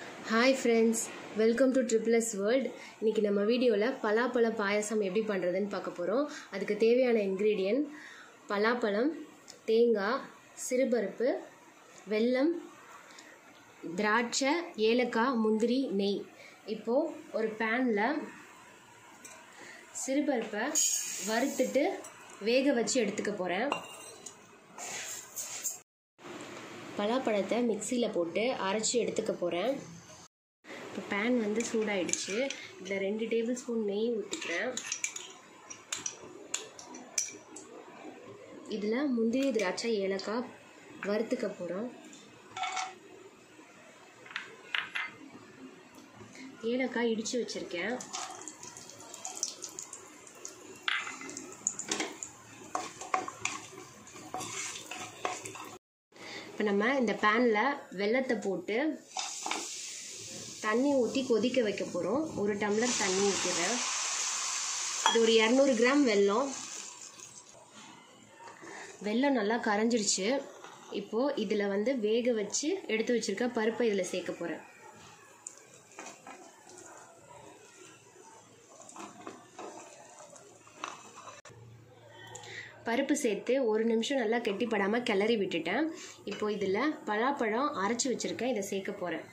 hi friends welcome to triple S world இன்றைக்கி நம்ம வீடியோவில் பலாப்பழ பாயாசம் எப்படி பண்ணுறதுன்னு பார்க்க போகிறோம் அதுக்கு தேவையான இன்க்ரீடியன்ட் பலாப்பழம் தேங்காய் சிறுபருப்பு வெல்லம் திராட்சை ஏலக்காய் முந்திரி நெய் இப்போது ஒரு பேனில் சிறுபருப்பை வறுத்துட்டு வேக வச்சு எடுத்துக்க போகிறேன் பலாப்பழத்தை மிக்சியில் போட்டு அரைச்சி எடுத்துக்க போகிறேன் இப்போ பேன் வந்து சூடாயிடுச்சு இதில் ரெண்டு டேபிள் ஸ்பூன் நெய் ஊற்றிக்கிறேன் இதில் முந்திரி திராட்சை ஏலக்காய் வறுத்துக்க போகிறோம் ஏலக்காய் இடித்து வச்சுருக்கேன் இப்போ நம்ம இந்த பேனில் வெள்ளத்தை போட்டு தண்ணி ஊற்றி கொதிக்க வைக்க போகிறோம் ஒரு டம்ளர் தண்ணி ஊற்றிடுறேன் இது ஒரு இரநூறு கிராம் வெல்லம் வெல்லம் நல்லா கரைஞ்சிருச்சு இப்போது இதில் வந்து வேக வச்சு எடுத்து வச்சுருக்க பருப்பை இதில் சேர்க்க போகிறேன் பருப்பு சேர்த்து ஒரு நிமிஷம் நல்லா கெட்டிப்படாமல் கிளறி விட்டுட்டேன் இப்போ இதில் பலாப்பழம் அரைச்சி வச்சுருக்கேன் இதை சேர்க்க போகிறேன்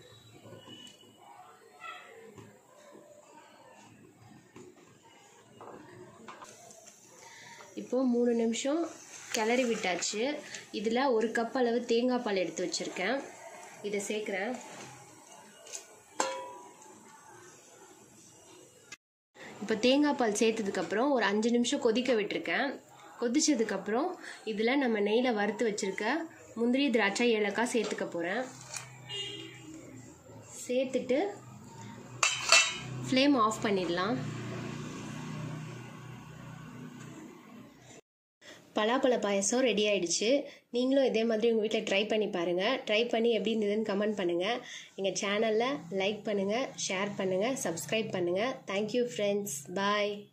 இப்போது மூணு நிமிஷம் கிளறி விட்டாச்சு இதில் ஒரு கப் அளவு தேங்காய் பால் எடுத்து வச்சுருக்கேன் இதை சேர்க்குறேன் இப்போ தேங்காய் பால் சேர்த்ததுக்கப்புறம் ஒரு அஞ்சு நிமிஷம் கொதிக்க விட்டுருக்கேன் கொதிச்சதுக்கப்புறம் இதில் நம்ம நெய்யில் வறுத்து வச்சுருக்க முந்திரி திராட்சை ஏலக்காய் சேர்த்துக்க போகிறேன் சேர்த்துட்டு ஃப்ளேம் ஆஃப் பண்ணிடலாம் பலாப்பழ பாயசம் ரெடி ஆயிடுச்சு நீங்களும் இதே மாதிரி உங்கள் வீட்டில் ட்ரை பண்ணி பாருங்கள் ட்ரை பண்ணி எப்படி இருந்ததுன்னு கமெண்ட் பண்ணுங்கள் எங்கள் சேனலில் லைக் பண்ணுங்கள் ஷேர் பண்ணுங்கள் சப்ஸ்கிரைப் பண்ணுங்கள் தேங்க்யூ ஃப்ரெண்ட்ஸ் பாய்